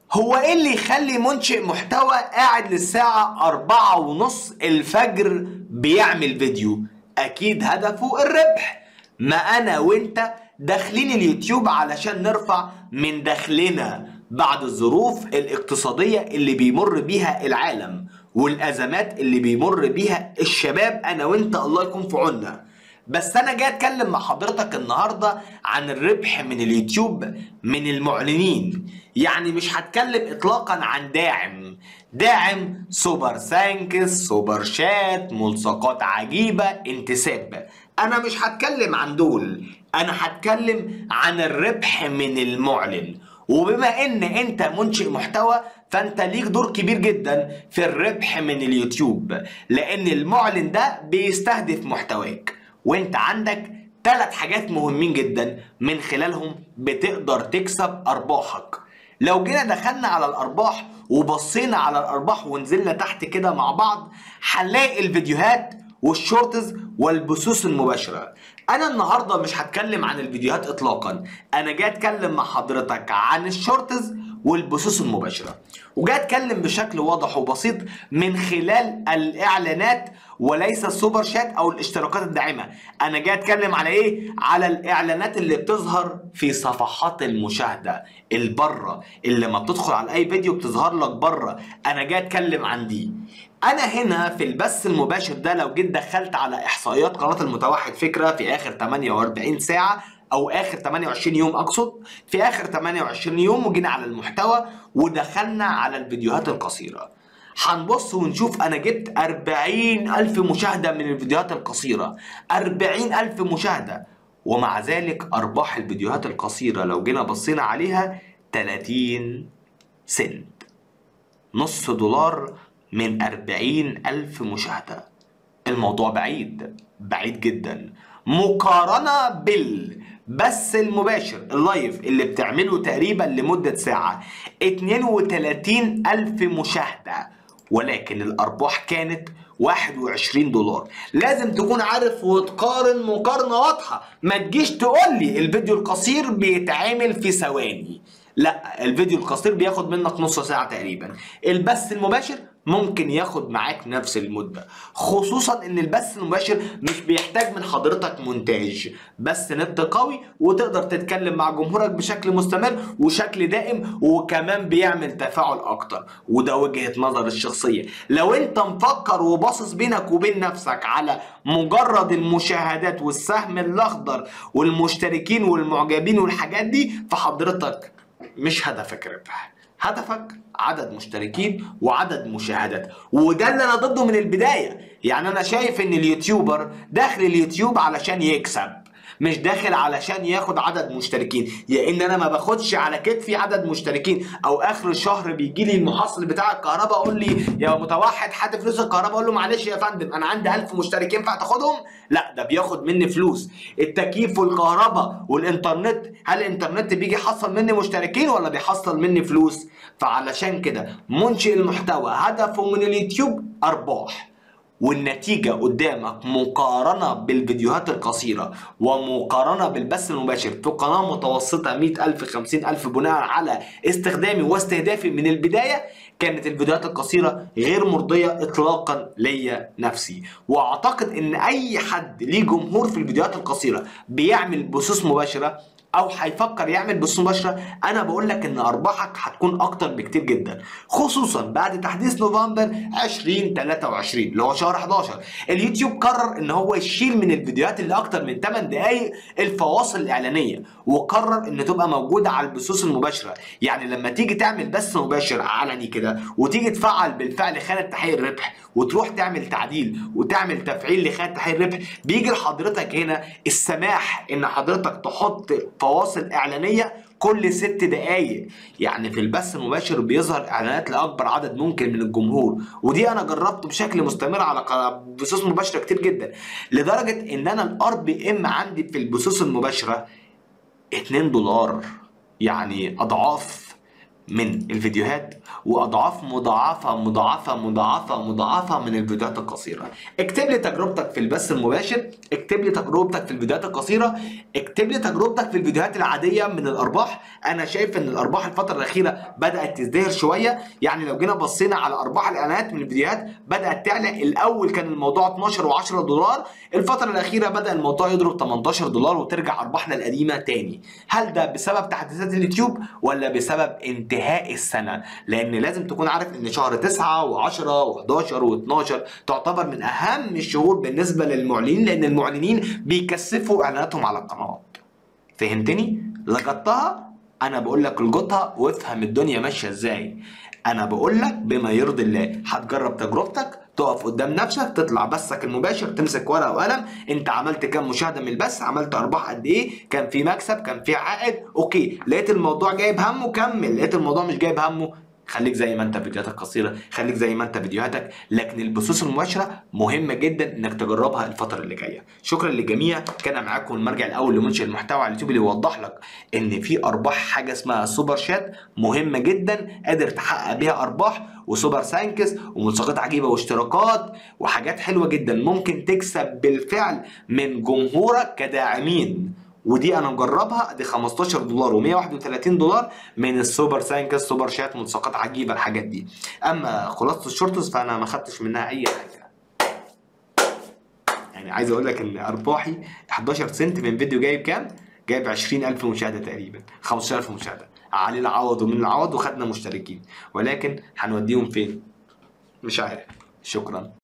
هو ايه اللي يخلي منشئ محتوى قاعد للساعة أربعة ونص الفجر بيعمل فيديو أكيد هدفه الربح ما أنا وإنت داخلين اليوتيوب علشان نرفع من دخلنا بعد الظروف الاقتصادية اللي بيمر بيها العالم والأزمات اللي بيمر بيها الشباب أنا وإنت الله يكون في عوننا بس انا جاي اتكلم مع حضرتك النهارده عن الربح من اليوتيوب من المعلنين يعني مش هتكلم اطلاقا عن داعم داعم سوبر ثانكس سوبر شات ملصقات عجيبه انتساب انا مش هتكلم عن دول انا هتكلم عن الربح من المعلن وبما ان انت منشئ محتوى فانت ليك دور كبير جدا في الربح من اليوتيوب لان المعلن ده بيستهدف محتواك وانت عندك ثلاث حاجات مهمين جدا من خلالهم بتقدر تكسب ارباحك لو جينا دخلنا على الارباح وبصينا على الارباح ونزلنا تحت كده مع بعض هنلاقي الفيديوهات والشورتز والبثوث المباشرة انا النهاردة مش هتكلم عن الفيديوهات اطلاقا انا جاي اتكلم مع حضرتك عن الشورتز والبثوث المباشرة وجاي اتكلم بشكل واضح وبسيط من خلال الاعلانات وليس السوبر شات او الاشتراكات الداعمة انا جاي اتكلم على ايه على الاعلانات اللي بتظهر في صفحات المشاهدة البره اللي لما بتدخل على اي فيديو بتظهر لك بره انا جاي اتكلم عن دي انا هنا في البث المباشر ده لو جيت دخلت على احصائيات قناه المتوحد فكره في اخر 48 ساعه او اخر 28 يوم اقصد في اخر 28 يوم وجينا على المحتوى ودخلنا على الفيديوهات القصيره هنبص ونشوف انا جبت 40 الف مشاهده من الفيديوهات القصيره 40 الف مشاهده ومع ذلك ارباح الفيديوهات القصيره لو جينا بصينا عليها 30 سنت نص دولار من أربعين ألف مشاهدة الموضوع بعيد بعيد جدا مقارنة بالبث المباشر اللايف اللي بتعمله تقريبا لمدة ساعة 32 ألف مشاهدة ولكن الأرباح كانت 21 دولار لازم تكون عارف وتقارن مقارنة واضحة ما تجيش تقول لي الفيديو القصير بيتعمل في ثواني لا الفيديو القصير بياخد منك نص ساعة تقريبا البث المباشر ممكن ياخد معاك نفس المدة خصوصا ان البث المباشر مش بيحتاج من حضرتك مونتاج بس نت قوي وتقدر تتكلم مع جمهورك بشكل مستمر وشكل دائم وكمان بيعمل تفاعل اكتر وده وجهة نظر الشخصية لو انت مفكر وباصص بينك وبين نفسك على مجرد المشاهدات والسهم الاخضر والمشتركين والمعجبين والحاجات دي فحضرتك مش هدفك ربح هدفك عدد مشتركين وعدد مشاهدات وده اللي انا ضده من البدايه يعني انا شايف ان اليوتيوبر داخل اليوتيوب علشان يكسب مش داخل علشان ياخد عدد مشتركين يا ان انا ما باخدش على كتفي عدد مشتركين او اخر الشهر بيجي لي المحصل بتاع الكهرباء اقول لي يا متوحد حد فلوس الكهرباء اقول له معلش يا فندم انا عندي 1000 مشترك ينفع تاخدهم لا ده بياخد مني فلوس التكييف والكهرباء والانترنت هل الانترنت بيجي يحصل مني مشتركين ولا بيحصل مني فلوس فعلشان كده منشئ المحتوى هدفه من اليوتيوب ارباح والنتيجة قدامك مقارنة بالفيديوهات القصيرة ومقارنة بالبث المباشر في قناة متوسطة 100 ألف 50 ألف بناء على استخدامي واستهدافي من البداية كانت الفيديوهات القصيرة غير مرضية إطلاقا ليا نفسي وأعتقد إن أي حد ليه جمهور في الفيديوهات القصيرة بيعمل بثوث مباشرة او هيفكر يعمل بثوث مباشره انا بقول لك ان ارباحك هتكون اكتر بكتير جدا خصوصا بعد تحديث نوفمبر 2023 اللي هو شهر 11 اليوتيوب قرر ان هو يشيل من الفيديوهات اللي اكتر من 8 دقائق الفواصل الاعلانيه وقرر ان تبقى موجوده على البثوث المباشره يعني لما تيجي تعمل بث مباشر علني كده وتيجي تفعل بالفعل خانه تحقيق الربح وتروح تعمل تعديل وتعمل تفعيل لخانه تحقيق الربح بيجي لحضرتك هنا السماح ان حضرتك تحط فواصل اعلانيه كل ست دقايق يعني في البث المباشر بيظهر اعلانات لاكبر عدد ممكن من الجمهور ودي انا جربت بشكل مستمر على بثوث مباشره كتير جدا لدرجه ان انا الار بي ام عندي في البثوث المباشره 2 دولار يعني اضعاف من الفيديوهات واضعاف مضاعفه مضاعفه مضاعفه مضاعفه من الفيديوهات القصيره اكتب لي تجربتك في البث المباشر اكتب لي تجربتك في الفيديوهات القصيره اكتب لي تجربتك في الفيديوهات العاديه من الارباح انا شايف ان الارباح الفتره الاخيره بدات تزدهر شويه يعني لو جينا بصينا على ارباح الاعلانات من الفيديوهات بدات تعلى الاول كان الموضوع 12 و10 دولار الفتره الاخيره بدا الموضوع يضرب 18 دولار وترجع ارباحنا القديمه تاني هل ده بسبب تحديثات اليوتيوب ولا بسبب انتهاء السنه لان لازم تكون عارف ان شهر 9 و10 و11 و12 تعتبر من اهم الشهور بالنسبه للمعلنين لان المعلنين بيكثفوا اعلاناتهم على القنوات فهمتني لقطتها انا بقول لك القطها وافهم الدنيا ماشيه ازاي انا بقول لك بما يرضي الله هتجرب تجربتك تقف قدام نفسك تطلع بثك المباشر تمسك ورقه وقلم انت عملت كام مشاهده من البث عملت ارباح قد ايه كان في مكسب كان في عائد اوكي لقيت الموضوع جايب همه كمل لقيت الموضوع مش جايب همه خليك زي ما انت فيديوهاتك قصيره خليك زي ما انت فيديوهاتك لكن البثوث المباشره مهمه جدا انك تجربها الفتره اللي جايه شكرا للجميع كان معاكم المرجع الاول لمنشئ المحتوى على اليوتيوب اللي يوضح لك ان في ارباح حاجه اسمها سوبر شات مهمه جدا قادر تحقق بيها ارباح وسوبر سانكس وملصقات عجيبه واشتراكات وحاجات حلوه جدا ممكن تكسب بالفعل من جمهورك كداعمين ودي انا مجربها دي 15 دولار و131 دولار من السوبر سانكس سوبر شات ملصقات عجيبه الحاجات دي اما خلاصه الشورتس فانا ما خدتش منها اي حاجه يعني عايز اقول لك ان ارباحي 11 سنت من فيديو جايب كام جايب 20000 مشاهده تقريبا 15000 مشاهده علي العوض ومن العوض وخدنا مشتركين ولكن هنوديهم فين مش عارف شكرا